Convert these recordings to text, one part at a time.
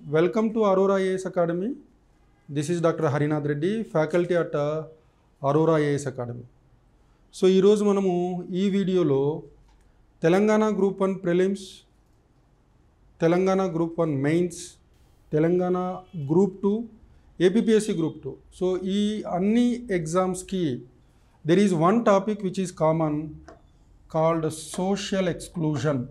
Welcome to Aurora AS academy this is doctor Harinath Reddy faculty at Aurora AS academy so ఈరోజు మనము ఈ వీడియోలో Telangana group one prelims Telangana group one mains Telangana group two APSC group two so ఈ అన్ని ఎగ్జామ్స్కి there is one topic which is common called social exclusion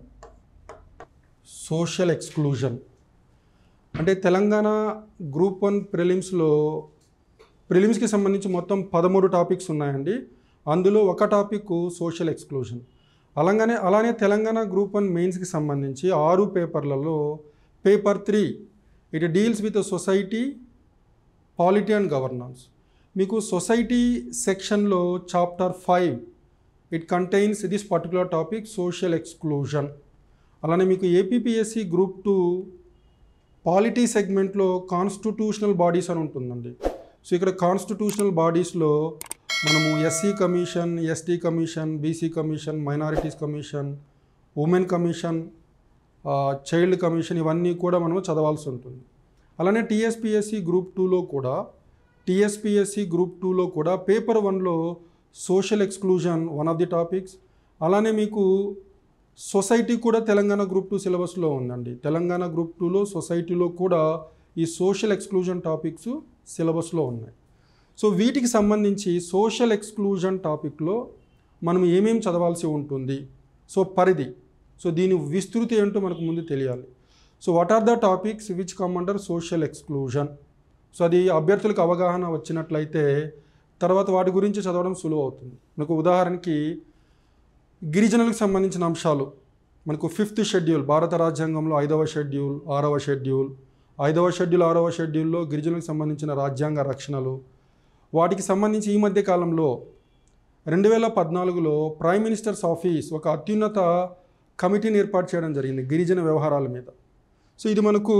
social exclusion అంటే Telangana group one ప్రిలిమ్స్లో ప్రిలిమ్స్కి సంబంధించి మొత్తం పదమూడు టాపిక్స్ ఉన్నాయండి అందులో ఒక టాపిక్ సోషల్ ఎక్స్క్లూజన్ అలాగనే అలానే తెలంగాణ గ్రూప్ వన్ మెయిన్స్కి సంబంధించి ఆరు పేపర్లలో paper three it deals with society polity and governance మీకు సొసైటీ సెక్షన్లో chapter five it contains this particular topic social exclusion అలానే మీకు ఏపీఎస్సి గ్రూప్ టూ పాలిటీ సెగ్మెంట్లో కాన్స్టిట్యూషనల్ బాడీస్ అని ఉంటుందండి సో ఇక్కడ కాన్స్టిట్యూషనల్ బాడీస్లో మనము SC commission ST commission BC commission minorities commission women commission child commission ఇవన్నీ కూడా మనము చదవాల్సి ఉంటుంది అలానే టీఎస్పిఎస్సి గ్రూప్ టూలో కూడా టీఎస్పిఎస్సి గ్రూప్ టూలో కూడా పేపర్ వన్లో social exclusion one of the topics అలానే మీకు సొసైటీ కూడా తెలంగాణ గ్రూప్ టూ సిలబస్లో ఉందండి తెలంగాణ గ్రూప్ టూలో సొసైటీలో కూడా ఈ సోషల్ ఎక్స్క్లూజన్ టాపిక్స్ సిలబస్లో ఉన్నాయి సో వీటికి సంబంధించి సోషల్ ఎక్స్క్లూజన్ టాపిక్లో మనం ఏమేమి చదవాల్సి ఉంటుంది సో పరిధి సో దీని విస్తృతి ఏంటో మనకు ముందు తెలియాలి so what are the topics which come under social exclusion so అది అభ్యర్థులకు అవగాహన వచ్చినట్లయితే తర్వాత వాటి గురించి చదవడం సులువు అవుతుంది మనకు ఉదాహరణకి గిరిజనులకు సంబంధించిన అంశాలు మనకు ఫిఫ్త్ షెడ్యూల్ భారత రాజ్యాంగంలో ఐదవ షెడ్యూల్ ఆరవ షెడ్యూల్ ఐదవ షెడ్యూల్ ఆరవ షెడ్యూల్లో గిరిజనులకు సంబంధించిన రాజ్యాంగ రక్షణలు వాటికి సంబంధించి ఈ మధ్య కాలంలో రెండు వేల పద్నాలుగులో ప్రైమ్ మినిస్టర్స్ ఆఫీస్ ఒక అత్యున్నత కమిటీని ఏర్పాటు చేయడం జరిగింది గిరిజన వ్యవహారాల మీద సో ఇది మనకు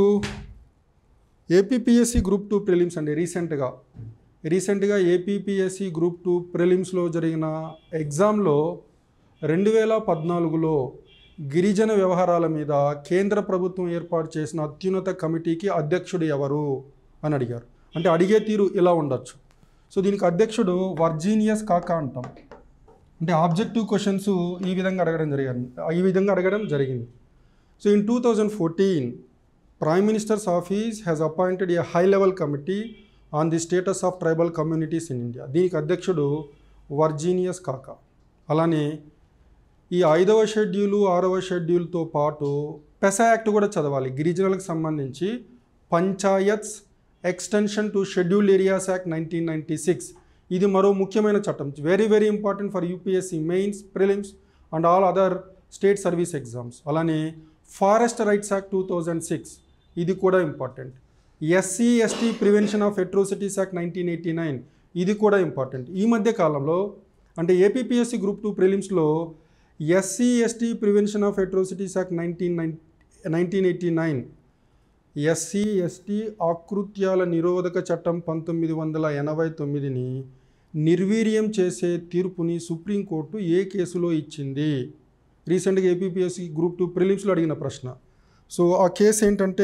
ఏపీఎస్సి గ్రూప్ టూ ప్రిలిమ్స్ అండి రీసెంట్గా రీసెంట్గా ఏపీఎస్సి గ్రూప్ టూ ప్రిలిమ్స్లో జరిగిన ఎగ్జామ్లో రెండు వేల పద్నాలుగులో గిరిజన వ్యవహారాల మీద కేంద్ర ప్రభుత్వం ఏర్పాటు చేసిన అత్యున్నత కమిటీకి అధ్యక్షుడు ఎవరు అని అడిగారు అంటే అడిగే తీరు ఇలా ఉండొచ్చు సో దీనికి అధ్యక్షుడు వర్జీనియస్ కాకా అంటాం అంటే ఆబ్జెక్టివ్ క్వశ్చన్స్ ఈ విధంగా అడగడం జరిగింది ఈ విధంగా అడగడం జరిగింది so in two thousand fourteen prime minister's office has appointed a high level committee on the status of tribal communities in India దీనికి అధ్యక్షుడు వర్జీనియస్ కాకా అలానే ఈ ఐదవ షెడ్యూలు ఆరవ షెడ్యూల్తో పాటు పెసా యాక్ట్ కూడా చదవాలి గిరిజనులకు సంబంధించి panchayats extension to schedule areas act nineteen ninety six ఇది మరో ముఖ్యమైన చట్టం very very important for UPSC mains prelims and all other state service exams అలానే forest rights act two thousand six ఇది కూడా important SC ST prevention of atrocities act nineteen eighty nine ఇది కూడా important ఈ మధ్య కాలంలో అంటే ఏపీఎస్సి గ్రూప్ టూ ప్రిలిమ్స్లో SC ST prevention of atrocities act nineteen nine nineteen eighty nine SC ST ఆకృత్యాల నిరోధక చట్టం పంతొమ్మిది వందల ఎనభై తొమ్మిదిని నిర్వీర్యం చేసే తీర్పుని సుప్రీంకోర్టు ఏ కేసులో ఇచ్చింది రీసెంట్గా ఏపీఎస్సి గ్రూప్ టూ ప్రిలిమ్స్లో అడిగిన ప్రశ్న సో ఆ కేసు ఏంటంటే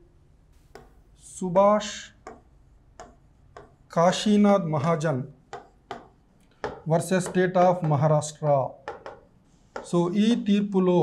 Subhash Kashinath Mahajan versus state of Maharashtra so ఈ తీర్పులో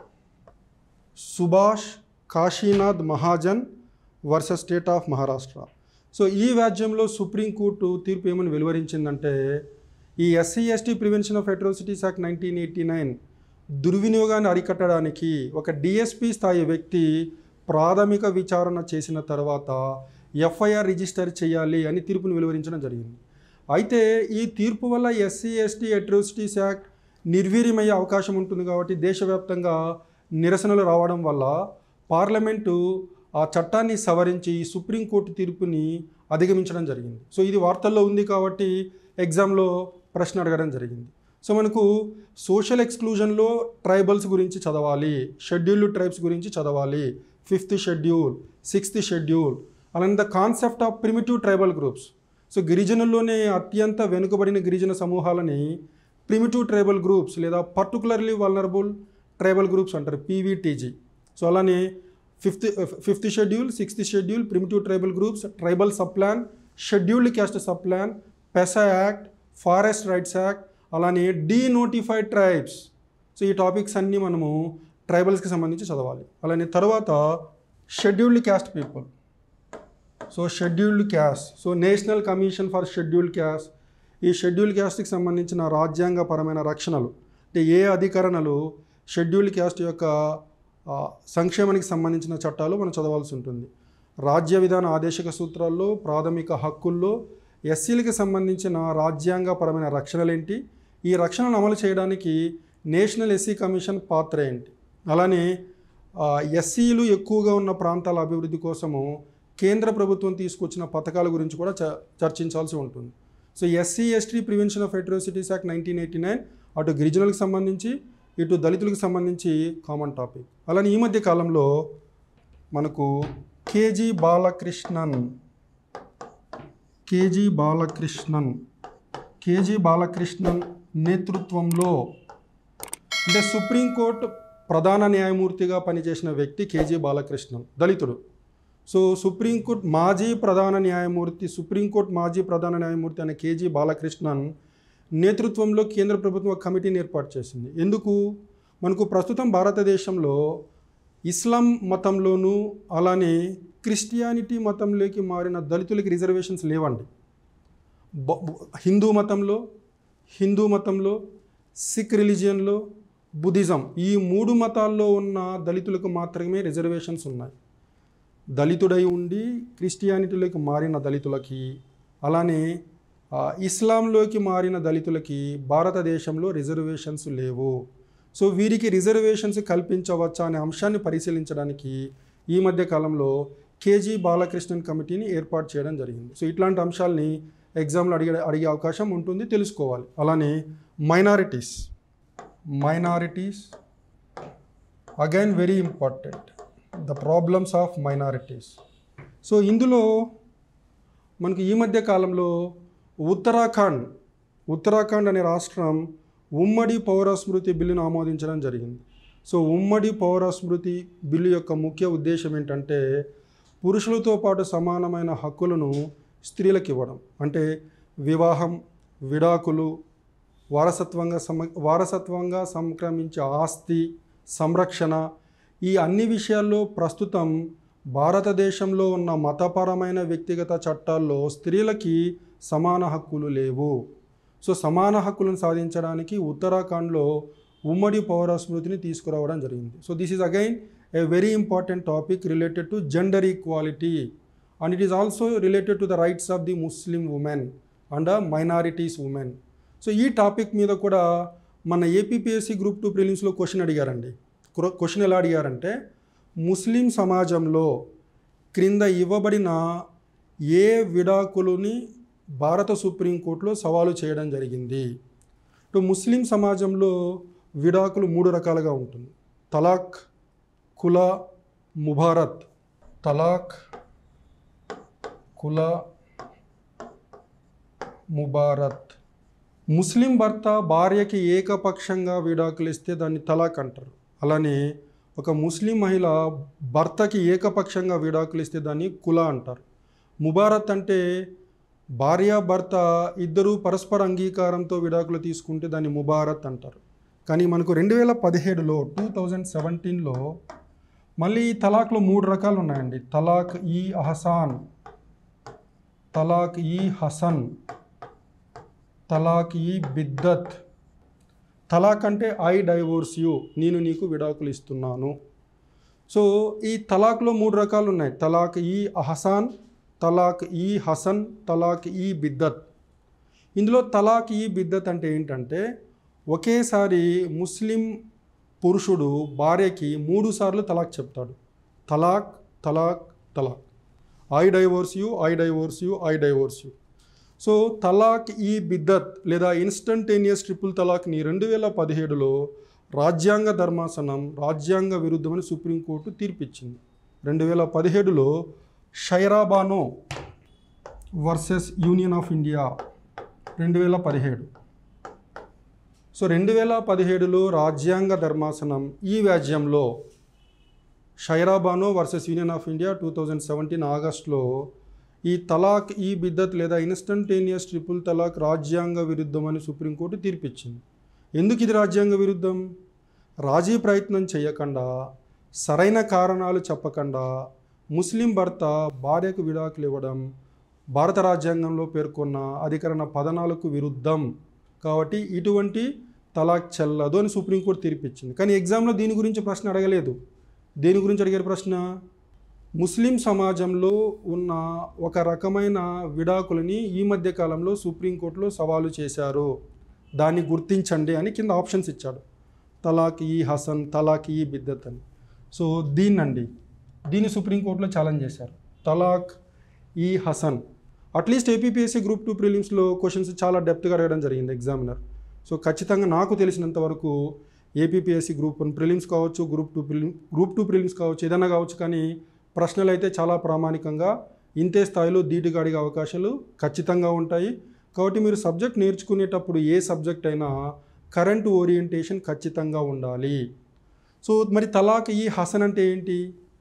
Subhash Kashinath Mahajan versus state of Maharashtra so ఈ వ్యాజ్యంలో సుప్రీంకోర్టు తీర్పు ఏమని వెలువరించిందంటే ఈ SC ST prevention of atrocities act nineteen eighty nine దుర్వినియోగాన్ని అరికట్టడానికి ఒక డిఎస్పి స్థాయి వ్యక్తి ప్రాథమిక విచారణ చేసిన తర్వాత ఎఫ్ఐఆర్ రిజిస్టర్ చేయాలి అని తీర్పును వెలువరించడం జరిగింది అయితే ఈ తీర్పు వల్ల ఎస్సీ ఎస్టీ అట్రోసిటీస్ యాక్ట్ నిర్వీర్యమయ్యే అవకాశం ఉంటుంది కాబట్టి దేశవ్యాప్తంగా నిరసనలు రావడం వల్ల పార్లమెంటు ఆ చట్టాన్ని సవరించి ఈ సుప్రీంకోర్టు తీర్పుని అధిగమించడం జరిగింది సో ఇది వార్తల్లో ఉంది కాబట్టి ఎగ్జామ్లో ప్రశ్న అడగడం జరిగింది సో మనకు సోషల్ ఎక్స్క్లూజన్లో ట్రైబల్స్ గురించి చదవాలి షెడ్యూల్డ్ ట్రైబ్స్ గురించి చదవాలి ఫిఫ్త్ షెడ్యూల్ సిక్స్త్ షెడ్యూల్ అలానే the concept of primitive tribal groups so గిరిజనుల్లోనే అత్యంత వెనుకబడిన గిరిజన సమూహాలని ప్రిమిటివ్ ట్రైబల్ గ్రూప్స్ లేదా పర్టికులర్లీ వల్నరబుల్ ట్రైబల్ గ్రూప్స్ అంటారు పీవీటీజీ సో అలానే fifth fifth schedule sixth schedule primitive tribal groups tribal sub plan scheduled caste sub plan PESA act forest rights act అలానే denotified tribes so ఈ topics అన్నీ మనము ట్రైబల్స్కి సంబంధించి చదవాలి అలానే తర్వాత scheduled caste people so scheduled caste so national commission for scheduled caste ఈ షెడ్యూల్డ్ క్యాస్ట్కి సంబంధించిన రాజ్యాంగపరమైన రక్షణలు అంటే ఏ అధికరణలు షెడ్యూల్డ్ క్యాస్ట్ యొక్క ఆ, సంక్షేమానికి సంబంధించిన చట్టాలు మనం చదవాల్సి ఉంటుంది రాజ్య విధాన ఆదేశిక సూత్రాల్లో ప్రాథమిక హక్కుల్లో ఎస్సీలకి సంబంధించిన రాజ్యాంగపరమైన రక్షణలేంటి ఈ రక్షణను అమలు చేయడానికి నేషనల్ ఎస్సీ కమిషన్ పాత్ర ఏంటి అలానే ఆ, ఎస్సీలు ఎక్కువగా ఉన్న ప్రాంతాల అభివృద్ధి కోసము కేంద్ర ప్రభుత్వం తీసుకొచ్చిన పథకాల గురించి కూడా చ చర్చించాల్సి ఉంటుంది so SC ST prevention of atrocities act nineteen eighty nine అటు గిరిజనులకు సంబంధించి ఇటు దళితులకు సంబంధించి కామన్ టాపిక్ అలానే ఈ మధ్య కాలంలో మనకు KG Balakrishnan KG Balakrishnan KG Balakrishnan నేతృత్వంలో అంటే సుప్రీంకోర్టు ప్రధాన న్యాయమూర్తిగా పనిచేసిన వ్యక్తి కేజీ బాలకృష్ణన్ దళితుడు సో సుప్రీంకోర్టు మాజీ ప్రధాన న్యాయమూర్తి సుప్రీంకోర్టు మాజీ ప్రధాన న్యాయమూర్తి అనే కేజీ బాలకృష్ణన్ నేతృత్వంలో కేంద్ర ప్రభుత్వం ఒక కమిటీని ఏర్పాటు చేసింది ఎందుకు మనకు ప్రస్తుతం భారతదేశంలో ఇస్లాం మతంలోనూ అలానే క్రిస్టియానిటీ మతంలోకి మారిన దళితులకి రిజర్వేషన్స్ లేవండి బ- బ- హిందూ మతంలో హిందూ మతంలో సిక్ రిలీజియన్లో బుద్ధిజం ఈ మూడు మతాల్లో ఉన్న దళితులకు మాత్రమే రిజర్వేషన్స్ ఉన్నాయి దళితుడై ఉండి క్రిస్టియానిటీలోకి మారిన దళితులకి అలానే ఆ, ఇస్లాంలోకి మారిన దళితులకి భారతదేశంలో రిజర్వేషన్స్ లేవు సో వీరికి రిజర్వేషన్స్ కల్పించవచ్చా అనే అంశాన్ని పరిశీలించడానికి ఈ మధ్య కాలంలో కేజీ బాలకృష్ణన్ కమిటీని ఏర్పాటు చేయడం జరిగింది సో ఇట్లాంటి అంశాలని ఎగ్జామ్లో అడిగే అడిగే అవకాశం ఉంటుంది తెలుసుకోవాలి అలానే minorities minorities again very important the problems of minorities so ఇందులో మనకు ఈ మధ్య కాలంలో ఉత్తరాఖండ్ ఉత్తరాఖండ్ అనే రాష్ట్రం ఉమ్మడి పౌర స్మృతి బిల్లును ఆమోదించడం జరిగింది సో ఉమ్మడి పౌర స్మృతి బిల్లు యొక్క ముఖ్య ఉద్దేశం ఏంటంటే పురుషులతో పాటు సమానమైన హక్కులను స్త్రీలకు ఇవ్వడం అంటే వివాహం విడాకులు వారసత్వంగా సమ వారసత్వంగా సంక్రమించే ఆస్తి సంరక్షణ ఈ అన్ని విషయాల్లో ప్రస్తుతం భారతదేశంలో ఉన్న మతపరమైన వ్యక్తిగత చట్టాల్లో స్త్రీలకి సమాన హక్కులు లేవు సో సమాన హక్కులను సాధించడానికి ఉత్తరాఖండ్లో ఉమ్మడి పౌర స్మృతిని తీసుకురావడం జరిగింది so this is again a very important topic related to gender equality and it is also related to the rights of the Muslim women and minorities women so ఈ టాపిక్ మీద కూడా మన ఏపీపీఎస్సీ గ్రూప్ టూ ప్రిలిమ్స్లో question అడిగారండి question ఎలా అడిగారంటే ముస్లిం సమాజంలో క్రింద ఇవ్వబడిన ఏ విడాకులని భారత సుప్రీంకోర్టులో సవాలు చేయడం జరిగింది ఇటు ముస్లిం సమాజంలో విడాకులు మూడు రకాలుగా ఉంటుంది తలాక్ కుల ముబారత్ తలాక్ కుల ముబారత్ ముస్లిం భర్త భార్యకి ఏకపక్షంగా విడాకులు ఇస్తే దాన్ని తలాక్ అంటారు అలానే ఒక ముస్లిం మహిళ భర్తకి ఏకపక్షంగా విడాకులు ఇస్తే దాన్ని కుల అంటారు ముబారత్ అంటే భార్య భర్త ఇద్దరూ పరస్పర అంగీకారంతో విడాకులు తీసుకుంటే దాన్ని ముబారత్ అంటారు కానీ మనకు రెండు వేల పదిహేడులో టూ థౌజండ్ సెవెంటీన్లో మళ్ళీ ఈ తలాక్లో మూడు రకాలు ఉన్నాయండి తలాక్ ఈ అహసాన్ తలాక్ ఈ హసన్ తలాక్ ఈ బిద్దత్ తలాక్ అంటే ఐ డైవోర్స్ యూ నేను నీకు విడాకులు ఇస్తున్నాను సో ఈ తలాక్లో మూడు రకాలు ఉన్నాయి తలాక్ ఈ అహసాన్ తలాక్ ఈ హసన్ తలాక్ ఈ బిద్దత్ ఇందులో తలాక్ ఈ బిద్దత్ అంటే ఏంటంటే ఒకేసారి ముస్లిం పురుషుడు భార్యకి మూడు సార్లు తలాక్ చెప్తాడు తలాక్ తలాక్ తలాక్ I divorce you I divorce you I divorce you so తలాక్ ఈ బిద్దత్ లేదా ఇన్స్టంటేనియస్ ట్రిపుల్ తలాక్ని రెండు వేల పదిహేడులో రాజ్యాంగ ధర్మాసనం రాజ్యాంగ విరుద్ధమని సుప్రీంకోర్టు తీర్పిచ్చింది రెండు వేల పదిహేడులో షైరాబానో వర్సెస్ యూనియన్ ఆఫ్ ఇండియా రెండు వేల పదిహేడు సో రెండు వేల పదిహేడులో రాజ్యాంగ ధర్మాసనం ఈ వ్యాజ్యంలో Shayara Bano versus union of India two thousand seventeen ఆగస్ట్లో ఈ తలాక్ ఈ బిద్దత్ లేదా ఇన్స్టంటేనియస్ ట్రిపుల్ తలాక్ రాజ్యాంగ విరుద్ధం అని సుప్రీంకోర్టు తీర్పిచ్చింది ఎందుకు ఇది రాజ్యాంగ విరుద్ధం రాజీ ప్రయత్నం చేయకుండా సరైన కారణాలు చెప్పకుండా ముస్లిం భర్త భార్యకు విడాకులు ఇవ్వడం భారత రాజ్యాంగంలో పేర్కొన్న అధికరణ పదనాలకు విరుద్ధం కాబట్టి ఇటువంటి తలాక్ చెల్లదు అని సుప్రీంకోర్టు తీర్పిచ్చింది కానీ ఎగ్జామ్లో దీని గురించి ప్రశ్న అడగలేదు దేని గురించి అడిగారు ప్రశ్న ముస్లిం సమాజంలో ఉన్న ఒక రకమైన విడాకులని ఈ మధ్య కాలంలో సుప్రీంకోర్టులో సవాలు చేశారు దాన్ని గుర్తించండి అని కింద ఆప్షన్స్ ఇచ్చాడు తలాక్ ఈ హసన్ తలాక్ ఈ బిద్దత్ అని సో దీన్నండి దీన్ని సుప్రీంకోర్టులో ఛాలెంజ్ చేశారు తలాక్ ఈ హసన్ అట్లీస్ట్ ఏపీపీఎస్సీ గ్రూప్ టూ ప్రిలిమ్స్లో క్వశ్చన్స్ చాలా డెప్త్గా అడగడం జరిగింది ఎగ్జామినర్ సో ఖచ్చితంగా నాకు తెలిసినంత వరకు ఏపీపీఎస్సీ గ్రూప్ వన్ ప్రిలిమ్స్ కావచ్చు group two prelim group two prelims కావచ్చు ఏదైనా కావచ్చు కానీ ప్రశ్నలు అయితే చాలా ప్రామాణికంగా ఇంతే స్థాయిలో ధీటుగా అడిగే అవకాశాలు ఖచ్చితంగా ఉంటాయి కాబట్టి మీరు సబ్జెక్ట్ నేర్చుకునేటప్పుడు ఏ సబ్జెక్ట్ అయినా కరెంట్ ఓరియంటేషన్ ఖచ్చితంగా ఉండాలి సో మరి తలాక్ ఈ హసన్ అంటే ఏంటి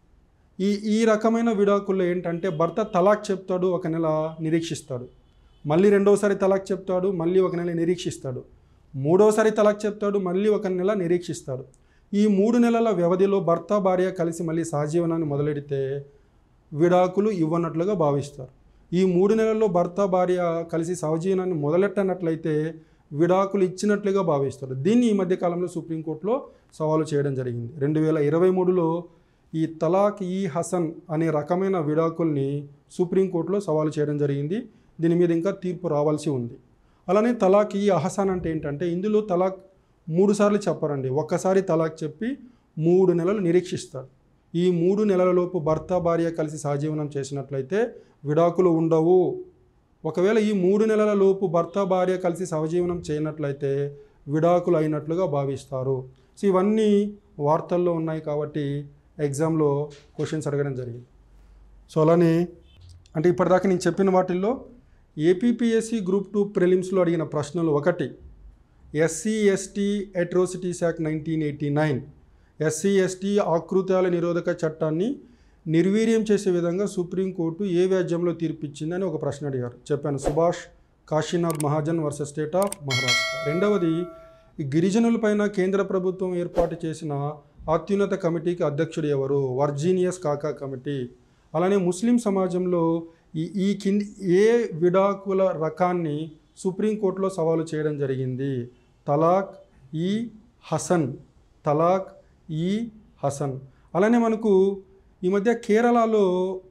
ఈ ఈ రకమైన విడాకుల్లో ఏంటంటే భర్త తలాక్ చెప్తాడు ఒక నెల నిరీక్షిస్తాడు మళ్ళీ రెండోసారి తలాక్ చెప్తాడు మళ్ళీ ఒక నెల నిరీక్షిస్తాడు మూడోసారి తలాక్ చెప్తాడు మళ్ళీ ఒక నెల నిరీక్షిస్తాడు ఈ మూడు నెలల వ్యవధిలో భర్త భార్య కలిసి మళ్ళీ సహజీవనాన్ని మొదలెడితే విడాకులు ఇవ్వనట్లుగా భావిస్తారు ఈ మూడు నెలల్లో భర్త భార్య కలిసి సహజీవనాన్ని మొదలెట్టనట్లయితే విడాకులు ఇచ్చినట్లుగా భావిస్తారు దీన్ని ఈ మధ్య కాలంలో సుప్రీంకోర్టులో సవాలు చేయడం జరిగింది రెండు వేల ఇరవై మూడులో ఈ తలాక్ ఈ హసన్ అనే రకమైన విడాకుల్ని సుప్రీంకోర్టులో సవాలు చేయడం జరిగింది దీని మీద ఇంకా తీర్పు రావాల్సి ఉంది అలానే తలాక్ ఈ అహసాన్ అంటే ఏంటంటే ఇందులో తలాక్ మూడు సార్లు చెప్పరండి ఒక్కసారి తలాక్ చెప్పి మూడు నెలలు నిరీక్షిస్తారు ఈ మూడు నెలలలోపు భర్త భార్య కలిసి సహజీవనం చేసినట్లయితే విడాకులు ఉండవు ఒకవేళ ఈ మూడు నెలల లోపు భర్త భార్య కలిసి సహజీవనం చేయనట్లయితే విడాకులు అయినట్లుగా భావిస్తారు సో ఇవన్నీ వార్తల్లో ఉన్నాయి కాబట్టి ఎగ్జామ్లో క్వశ్చన్స్ అడగడం జరిగింది సో అలానే అంటే ఇప్పటిదాకా నేను చెప్పిన వాటిల్లో ఏపీపీఎస్సి గ్రూప్ టూ ప్రిలిమ్స్లో అడిగిన ప్రశ్నలు ఒకటి SC ST atrocities act nineteen eighty nine SC ST ఆకృతాల నిరోధక చట్టాన్ని నిర్వీర్యం చేసే విధంగా సుప్రీంకోర్టు ఏ వ్యాజ్యంలో తీర్పిచ్చిందని ఒక ప్రశ్న అడిగారు చెప్పాను Subhash Kashinath Mahajan versus state of Maharashtra రెండవది ఈ గిరిజనులపైన కేంద్ర ప్రభుత్వం ఏర్పాటు చేసిన అత్యున్నత కమిటీకి అధ్యక్షుడు ఎవరు వర్జీనియస్ కాకా కమిటీ అలానే ముస్లిం సమాజంలో ఈ ఈ కింది ఏ విడాకుల రకాన్ని సుప్రీంకోర్టులో సవాలు చేయడం జరిగింది తలాక్ ఈ హసన్ తలాక్ ఈ హసన్ అలానే మనకు ఈ మధ్య కేరళలో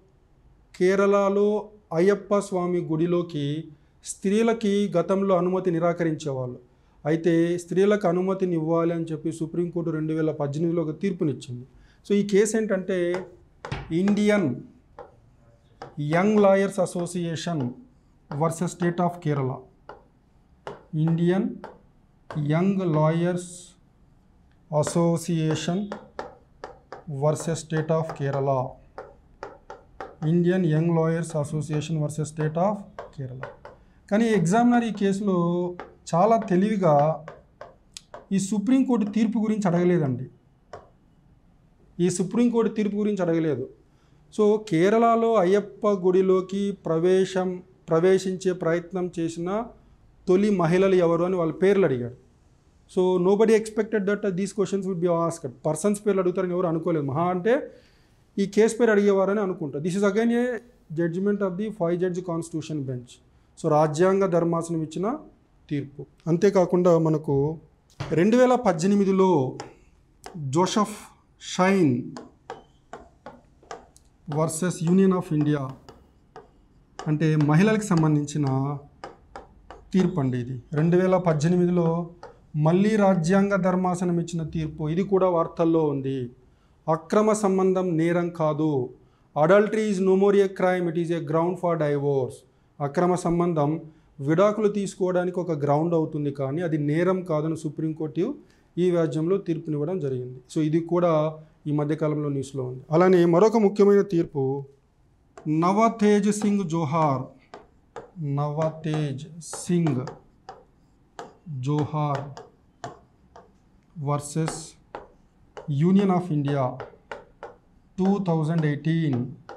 కేరళలో అయ్యప్ప స్వామి గుడిలోకి స్త్రీలకి గతంలో అనుమతి నిరాకరించేవాళ్ళు అయితే స్త్రీలకు అనుమతిని ఇవ్వాలి అని చెప్పి సుప్రీంకోర్టు రెండు వేల పద్దెనిమిదిలో ఒక తీర్పునిచ్చింది సో ఈ కేసు ఏంటంటే Indian young lawyers association versus state of Kerala Indian young lawyers association versus state of Kerala Indian young lawyers association versus state of Kerala కానీ ఎగ్జామినర్ ఈ కేసులో చాలా తెలివిగా ఈ సుప్రీంకోర్టు తీర్పు గురించి అడగలేదండి ఈ సుప్రీంకోర్టు తీర్పు గురించి అడగలేదు సో కేరళలో అయ్యప్ప గుడిలోకి ప్రవేశం ప్రవేశించే ప్రయత్నం చేసిన తొలి మహిళలు ఎవరు అని వాళ్ళ పేర్లు అడిగాడు so nobody expected that these questions would be asked persons పేర్లు అడుగుతారని ఎవరు అనుకోలేదు మహా అంటే ఈ కేసు పేరు అడిగేవారని అనుకుంటా this is again a judgement of the five judge constitution bench so రాజ్యాంగ ధర్మాసనం ఇచ్చిన తీర్పు అంతేకాకుండా మనకు రెండు వేల పద్దెనిమిదిలో Joseph Shine versus union of India అంటే మహిళలకు సంబంధించిన తీర్పు అండి ఇది రెండు వేల పద్దెనిమిదిలో మళ్ళీ రాజ్యాంగ ధర్మాసనం ఇచ్చిన తీర్పు ఇది కూడా వార్తల్లో ఉంది అక్రమ సంబంధం నేరం కాదు adultery is no more a crime it is a ground for divorce అక్రమ సంబంధం విడాకులు తీసుకోవడానికి ఒక గ్రౌండ్ అవుతుంది కానీ అది నేరం కాదని సుప్రీంకోర్టు ఈ వ్యాజ్యంలో తీర్పునివ్వడం జరిగింది సో ఇది కూడా ఈ మధ్యకాలంలో న్యూస్లో ఉంది అలానే మరొక ముఖ్యమైన తీర్పు Navtej Singh Johar Navtej Singh Johar versus union of India two thousand eighteen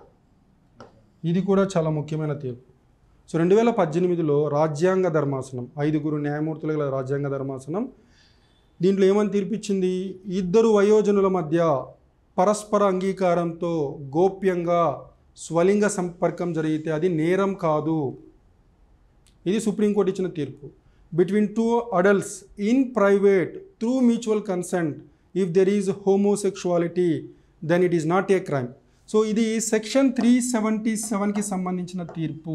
ఇది కూడా చాలా ముఖ్యమైన తీర్పు సో రెండు వేల పద్దెనిమిదిలో రాజ్యాంగ ధర్మాసనం ఐదుగురు న్యాయమూర్తుల గల రాజ్యాంగ ధర్మాసనం దీంట్లో ఏమని తీర్పిచ్చింది ఇద్దరు వయోజనుల మధ్య పరస్పర అంగీకారంతో గోప్యంగా స్వలింగ సంపర్కం జరిగితే అది నేరం కాదు ఇది సుప్రీంకోర్టు ఇచ్చిన తీర్పు between two adults in private through mutual consent if there is homosexuality then it is not a crime so ఇది సెక్షన్ త్రీ సెవెంటీ సెవెన్కి సంబంధించిన తీర్పు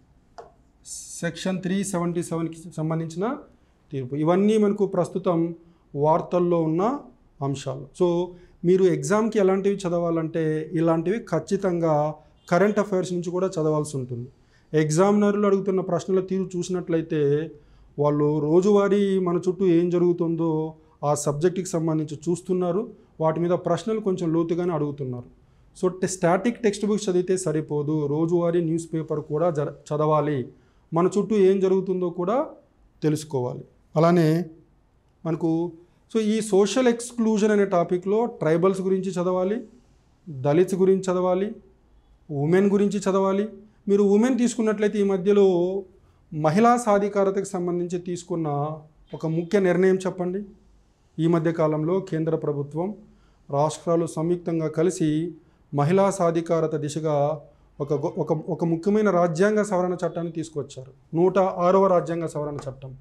సెక్షన్ త్రీ సెవెంటీ సెవెన్కి సంబంధించిన తీర్పు ఇవన్నీ మనకు ప్రస్తుతం వార్తల్లో ఉన్న అంశాలు సో మీరు ఎగ్జామ్కి ఎలాంటివి చదవాలంటే ఇలాంటివి ఖచ్చితంగా కరెంట్ అఫైర్స్ నుంచి కూడా చదవాల్సి ఉంటుంది ఎగ్జామినర్లు అడుగుతున్న ప్రశ్నల తీరు చూసినట్లయితే వాళ్ళు రోజువారీ మన చుట్టూ ఏం జరుగుతుందో ఆ సబ్జెక్ట్కి సంబంధించి చూస్తున్నారు వాటి మీద ప్రశ్నలు కొంచెం లోతుగానే అడుగుతున్నారు సో టె- స్టాటిక్ టెక్స్ట్ బుక్స్ చదివితే సరిపోదు రోజువారీ న్యూస్ పేపర్ కూడా జర చదవాలి మన చుట్టూ ఏం జరుగుతుందో కూడా తెలుసుకోవాలి అలానే మనకు సో ఈ సోషల్ ఎక్స్క్లూజన్ అనే టాపిక్లో ట్రైబల్స్ గురించి చదవాలి దళిత్స్ గురించి చదవాలి ఉమెన్ గురించి చదవాలి మీరు ఉమెన్ తీసుకున్నట్లయితే ఈ మధ్యలో మహిళా సాధికారతకు సంబంధించి తీసుకున్న ఒక ముఖ్య నిర్ణయం చెప్పండి ఈ మధ్య కాలంలో కేంద్ర ప్రభుత్వం రాష్ట్రాలు సంయుక్తంగా కలిసి మహిళా సాధికారత దిశగా ఒక గొ- ఒక ఒక ముఖ్యమైన రాజ్యాంగ సవరణ చట్టాన్ని తీసుకొచ్చారు నూట ఆరవ రాజ్యాంగ సవరణ చట్టం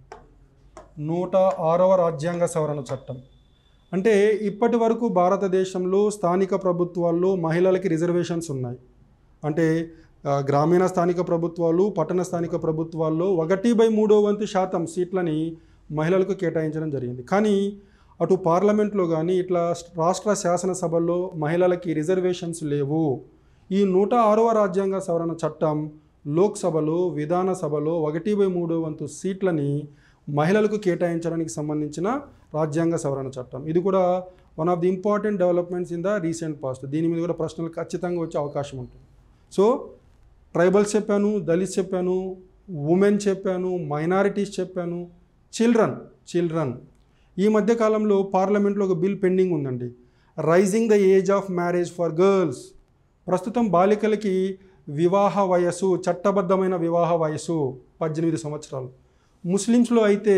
నూట ఆరవ రాజ్యాంగ సవరణ చట్టం అంటే ఇప్పటి వరకు భారతదేశంలో స్థానిక ప్రభుత్వాల్లో మహిళలకి రిజర్వేషన్స్ ఉన్నాయి అంటే ఆ, గ్రామీణ స్థానిక ప్రభుత్వాలు పట్టణ స్థానిక ప్రభుత్వాల్లో ఒకటి బై మూడో వంతు శాతం సీట్లని మహిళలకు కేటాయించడం జరిగింది కానీ అటు పార్లమెంట్లో కానీ ఇట్లా రాష్ట్ర శాసనసభల్లో మహిళలకి రిజర్వేషన్స్ లేవు ఈ నూట ఆరవ రాజ్యాంగ సవరణ చట్టం లోక్సభలో విధానసభలో ఒకటి బై మూడో వంతు సీట్లని మహిళలకు కేటాయించడానికి సంబంధించిన రాజ్యాంగ సవరణ చట్టం ఇది కూడా one of the important developments in the recent past దీని మీద కూడా ప్రశ్నలు ఖచ్చితంగా వచ్చే అవకాశం ఉంటుంది సో ట్రైబల్స్ చెప్పాను దళిత్స్ చెప్పాను ఉమెన్ చెప్పాను మైనారిటీస్ చెప్పాను చిల్డ్రన్ చిల్డ్రన్ ఈ మధ్య కాలంలో పార్లమెంట్లో ఒక బిల్ పెండింగ్ ఉందండి raising the age of marriage for girls ప్రస్తుతం బాలికలకి వివాహ వయస్సు చట్టబద్ధమైన వివాహ వయస్సు పద్దెనిమిది సంవత్సరాలు ముస్లిమ్స్లో అయితే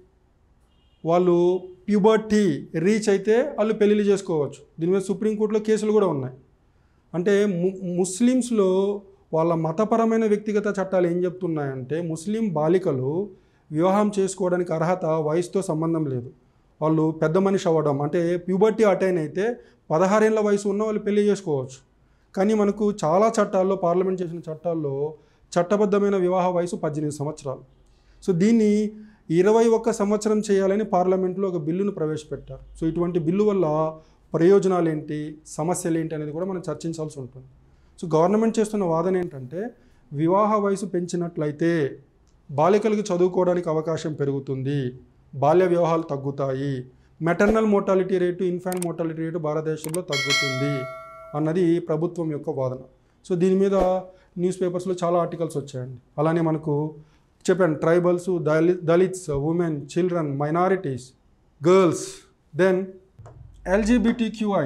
వాళ్ళు ప్యూబర్టీ రీచ్ అయితే వాళ్ళు పెళ్ళిళ్ళు చేసుకోవచ్చు దీని మీద సుప్రీంకోర్టులో కేసులు కూడా ఉన్నాయి అంటే ము ముస్లిమ్స్లో వాళ్ళ మతపరమైన వ్యక్తిగత చట్టాలు ఏం చెప్తున్నాయంటే ముస్లిం బాలికలు వివాహం చేసుకోవడానికి అర్హత వయసుతో సంబంధం లేదు వాళ్ళు పెద్ద మనిషి అవ్వడం అంటే ప్యూబర్టీ అటైన్ అయితే పదహారేళ్ళ వయసు ఉన్న వాళ్ళు పెళ్లి చేసుకోవచ్చు కానీ మనకు చాలా చట్టాల్లో పార్లమెంట్ చేసిన చట్టాల్లో చట్టబద్ధమైన వివాహ వయసు పద్దెనిమిది సంవత్సరాలు సో దీన్ని ఇరవై ఒక్క సంవత్సరం చేయాలని పార్లమెంట్లో ఒక బిల్లును ప్రవేశపెట్టారు సో ఇటువంటి బిల్లు వల్ల ప్రయోజనాలు ఏంటి సమస్యలు ఏంటి అనేది కూడా మనం చర్చించాల్సి ఉంటుంది సో గవర్నమెంట్ చేస్తున్న వాదన ఏంటంటే వివాహ వయసు పెంచినట్లయితే బాలికలకు చదువుకోవడానికి అవకాశం పెరుగుతుంది బాల్య వివాహాలు తగ్గుతాయి maternal mortality rate infant mortality rate భారతదేశంలో తగ్గుతుంది అన్నది ప్రభుత్వం యొక్క వాదన సో దీని మీద న్యూస్ పేపర్స్లో చాలా ఆర్టికల్స్ వచ్చాయండి అలానే మనకు చెప్పాను ట్రైబల్స్ దళి Dalits women children minorities girls then LGBTQI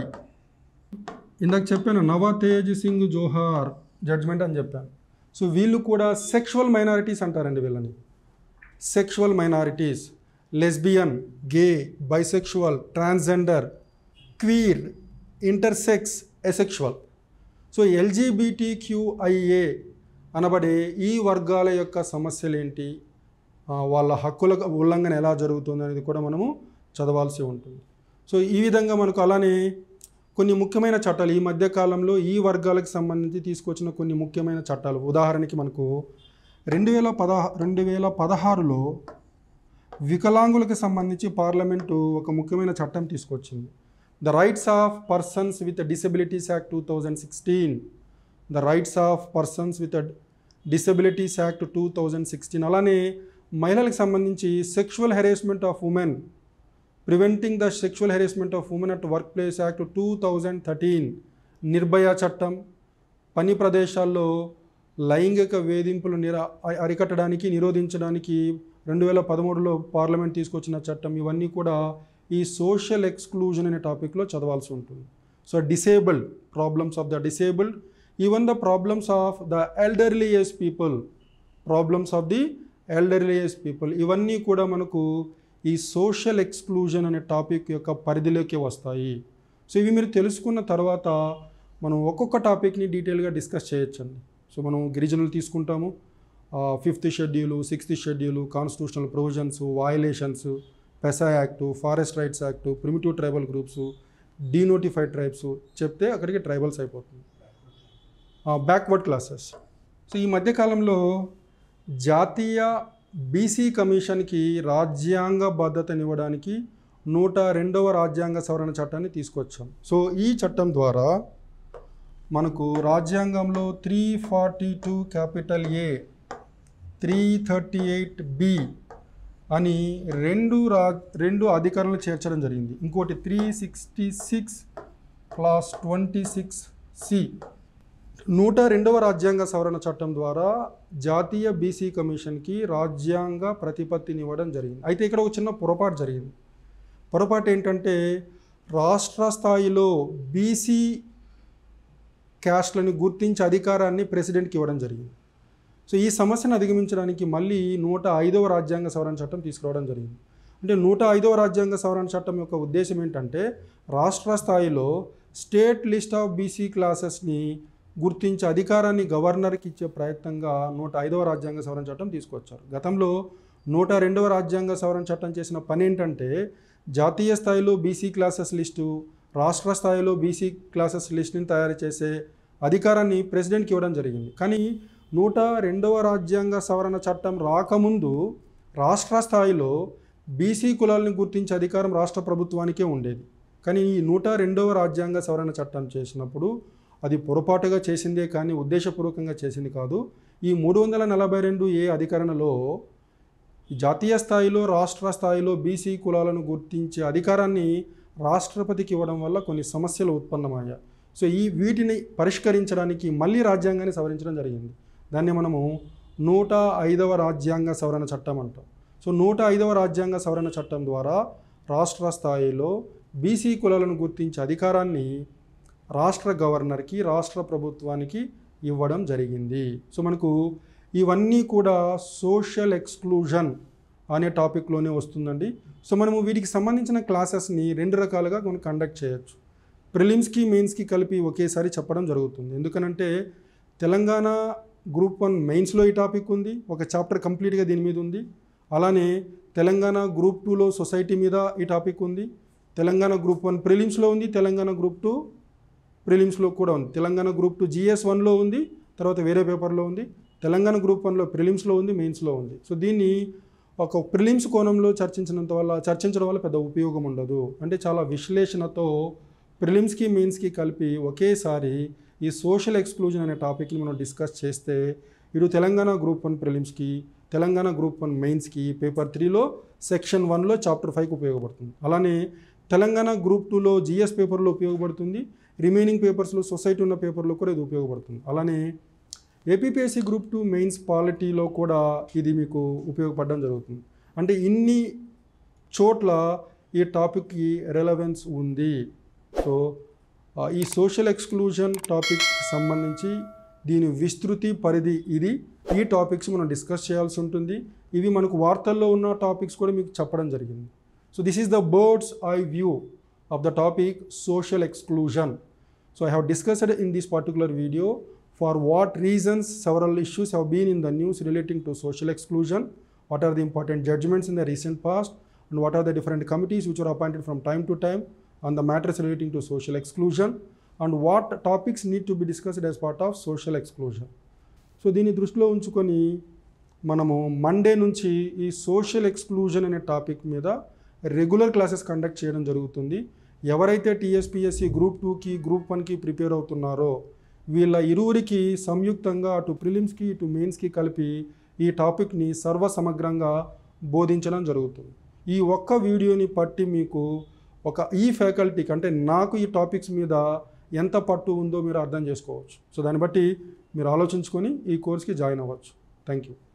ఇందాక చెప్పాను నవ తేజ్ సింగ్ జోహార్ జడ్జ్మెంట్ అని చెప్పాను సో వీళ్ళు కూడా సెక్షువల్ మైనారిటీస్ అంటారండి వీళ్ళని sexual minorities lesbian gay bisexual transgender queer intersex asexual so LGBTQIA అనబడే ఈ వర్గాల యొక్క సమస్యలు ఏంటి ఆ, వాళ్ళ హక్కుల ఉల్లంఘన ఎలా జరుగుతుంది అనేది కూడా మనము చదవాల్సి ఉంటుంది సో ఈ విధంగా మనకు అలానే కొన్ని ముఖ్యమైన చట్టాలు ఈ మధ్య కాలంలో ఈ వర్గాలకు సంబంధించి తీసుకొచ్చిన కొన్ని ముఖ్యమైన చట్టాలు ఉదాహరణకి మనకు రెండు వేల పదహా రెండు వేల పదహారులో వికలాంగులకు సంబంధించి పార్లమెంటు ఒక ముఖ్యమైన చట్టం తీసుకొచ్చింది the rights of persons with disabilities act two thousand sixteen the rights of persons with disabilities act two thousand sixteen అలానే మహిళలకు సంబంధించి sexual harassment of women preventing the sexual harassment of women at work place act two thousand thirteen Nirbhaya చట్టం పని ప్రదేశాల్లో లైంగిక వేధింపులు నిర అ- అరికట్టడానికి నిరోధించడానికి రెండు వేల పదమూడులో పార్లమెంట్ తీసుకొచ్చిన చట్టం ఇవన్నీ కూడా ఈ సోషల్ ఎక్స్క్లూజన్ అనే టాపిక్లో చదవాల్సి ఉంటుంది so disabled problems of the disabled even the problems of the elderly age people problems of the elderly age people ఇవన్నీ కూడా మనకు ఈ సోషల్ ఎక్స్క్లూజన్ అనే టాపిక్ యొక్క పరిధిలోకి వస్తాయి సో ఇవి మీరు తెలుసుకున్న తర్వాత మనం ఒక్కొక్క టాపిక్ని డీటెయిల్గా డిస్కస్ చేయొచ్చండి సో మనం గిరిజనులు తీసుకుంటాము fifth schedule sixth schedule constitutional provisions violations PESA act forest rights act primitive tribal groups denotified tribes చెప్తే అక్కడికి ట్రైబల్స్ అయిపోతుంది బ్యాక్వర్డ్ క్లాసెస్ సో ఈ మధ్యకాలంలో జాతీయ బీసీ కమిషన్కి రాజ్యాంగ భద్రతనివ్వడానికి నూట రెండవ రాజ్యాంగ సవరణ చట్టాన్ని తీసుకొచ్చాం సో ఈ చట్టం ద్వారా మనకు రాజ్యాంగంలో three forty two capital A three thirty eight B అని రెండు రా రెండు అధికారులను చేర్చడం జరిగింది ఇంకోటి three sixty six clause twenty six C నూట రెండవ రాజ్యాంగ సవరణ చట్టం ద్వారా జాతీయ బీసీ కమిషన్కి రాజ్యాంగ ప్రతిపత్తినివ్వడం జరిగింది అయితే ఇక్కడ ఒక చిన్న పొరపాటు జరిగింది పొరపాటు ఏంటంటే రాష్ట్ర స్థాయిలో బీసీ క్యాస్ట్లను గుర్తించే అధికారాన్ని ప్రెసిడెంట్కి ఇవ్వడం జరిగింది సో ఈ సమస్యను అధిగమించడానికి మళ్ళీ నూట ఐదవ రాజ్యాంగ సవరణ చట్టం తీసుకురావడం జరిగింది అంటే నూట ఐదవ రాజ్యాంగ సవరణ చట్టం యొక్క ఉద్దేశం ఏంటంటే రాష్ట్ర స్థాయిలో స్టేట్ లిస్ట్ ఆఫ్ బీసీ క్లాసెస్ని గుర్తించే అధికారాన్ని గవర్నర్కి ఇచ్చే ప్రయత్నంగా నూట ఐదవ రాజ్యాంగ సవరణ చట్టం తీసుకొచ్చారు గతంలో నూట రెండవ రాజ్యాంగ సవరణ చట్టం చేసిన పని ఏంటంటే జాతీయ స్థాయిలో బీసీ క్లాసెస్ లిస్టు రాష్ట్ర స్థాయిలో బీసీ క్లాసెస్ లిస్టుని తయారు చేసే అధికారాన్ని ప్రెసిడెంట్కి ఇవ్వడం జరిగింది కానీ నూట రెండవ రాజ్యాంగ సవరణ చట్టం రాకముందు రాష్ట్ర స్థాయిలో బీసీ కులాలను గుర్తించే అధికారం రాష్ట్ర ప్రభుత్వానికే ఉండేది కానీ ఈ నూట రెండవ రాజ్యాంగ సవరణ చట్టం చేసినప్పుడు అది పొరపాటుగా చేసిందే కానీ ఉద్దేశపూర్వకంగా చేసింది కాదు ఈ మూడు వందల నలభై రెండు ఏ అధికరణలో ఈ జాతీయ స్థాయిలో రాష్ట్ర స్థాయిలో బీసీ కులాలను గుర్తించే అధికారాన్ని రాష్ట్రపతికి ఇవ్వడం వల్ల కొన్ని సమస్యలు ఉత్పన్నమయ్యాయి సో ఈ వీటిని పరిష్కరించడానికి మళ్ళీ రాజ్యాంగాన్ని సవరించడం జరిగింది దాన్ని మనము నూట ఐదవ రాజ్యాంగ సవరణ చట్టం అంటాం సో నూట ఐదవ రాజ్యాంగ సవరణ చట్టం ద్వారా రాష్ట్ర స్థాయిలో బీసీ కులాలను గుర్తించే అధికారాన్ని రాష్ట్ర గవర్నర్కి రాష్ట్ర ప్రభుత్వానికి ఇవ్వడం జరిగింది సో మనకు ఇవన్నీ కూడా సోషల్ ఎక్స్క్లూజన్ అనే టాపిక్లోనే వస్తుందండి సో మనము వీటికి సంబంధించిన క్లాసెస్ని రెండు రకాలుగా మనం కండక్ట్ చేయొచ్చు ప్రిలిమ్స్కి మెయిన్స్కి కలిపి ఒకేసారి చెప్పడం జరుగుతుంది ఎందుకనంటే తెలంగాణ గ్రూప్ వన్ మెయిన్స్లో ఈ టాపిక్ ఉంది ఒక చాప్టర్ కంప్లీట్గా దీని మీద ఉంది అలానే తెలంగాణ గ్రూప్ టూలో సొసైటీ మీద ఈ టాపిక్ ఉంది తెలంగాణ గ్రూప్ వన్ ప్రిలిమ్స్లో ఉంది తెలంగాణ గ్రూప్ టూ ప్రిలిమ్స్లో కూడా ఉంది తెలంగాణ గ్రూప్ టూ జిఎస్ వన్లో ఉంది తర్వాత వేరే పేపర్లో ఉంది తెలంగాణ గ్రూప్ వన్లో ప్రిలిమ్స్లో ఉంది మెయిన్స్లో ఉంది సో దీన్ని ఒక ప్రిలిమ్స్ కోణంలో చర్చించినంత వల్ల చర్చించడం వల్ల పెద్ద ఉపయోగం ఉండదు అంటే చాలా విశ్లేషణతో ప్రిలిమ్స్కి మెయిన్స్కి కలిపి ఒకేసారి ఈ సోషల్ ఎక్స్క్లూజన్ అనే టాపిక్ని మనం డిస్కస్ చేస్తే ఇటు తెలంగాణ గ్రూప్ వన్ ప్రిలిమ్స్కి తెలంగాణ గ్రూప్ వన్ మెయిన్స్కి పేపర్ త్రీలో సెక్షన్ వన్లో చాప్టర్ ఫైవ్కి ఉపయోగపడుతుంది అలానే తెలంగాణ గ్రూప్ టూలో జిఎస్ పేపర్లో ఉపయోగపడుతుంది రిమైనింగ్ పేపర్స్లో సొసైటీ ఉన్న పేపర్లో కూడా ఇది ఉపయోగపడుతుంది అలానే ఏపీపీఎస్సీ గ్రూప్ టూ మెయిన్స్ పాలిటీలో కూడా ఇది మీకు ఉపయోగపడడం జరుగుతుంది అంటే ఇన్ని చోట్ల ఈ టాపిక్కి రెలవెన్స్ ఉంది సో ఆ, ఈ సోషల్ ఎక్స్క్లూజన్ టాపిక్ సంబంధించి దీని విస్తృతి పరిధి ఇది ఈ టాపిక్స్ మనం డిస్కస్ చేయాల్సి ఉంటుంది ఇవి మనకు వార్తల్లో ఉన్న టాపిక్స్ కూడా మీకు చెప్పడం జరిగింది so this is the bird's eye view of the topic social exclusion so I have discussed in this particular video for what reasons several issues have been in the news relating to social exclusion, what are the important judgments in the recent past, and what are the different committees which were appointed from time to time on the matters relating to social exclusion, and what topics need to be discussed as part of social exclusion. So దీన్ని దృష్టిలో ఉంచుకొని మనము Monday నుంచి ఈ social exclusion అనే topic మీద regular classes conduct చేయడం జరుగుతుంది ఎవరైతే టీఎస్పిఎస్సి గ్రూప్ టూకి గ్రూప్ వన్కి ప్రిపేర్ అవుతున్నారో వీళ్ళ ఇరువురికి సంయుక్తంగా అటు ప్రిలిమ్స్కి ఇటు మెయిన్స్కి కలిపి ఈ టాపిక్ని సర్వసమగ్రంగా బోధించడం జరుగుతుంది ఈ ఒక్క వీడియోని పట్టి మీకు ఒక ఈ ఫ్యాకల్టీకి అంటే నాకు ఈ టాపిక్స్ మీద ఎంత పట్టు ఉందో మీరు అర్థం చేసుకోవచ్చు సో దాన్ని బట్టి మీరు ఆలోచించుకొని ఈ కోర్స్కి జాయిన్ అవ్వచ్చు థ్యాంక్ యూ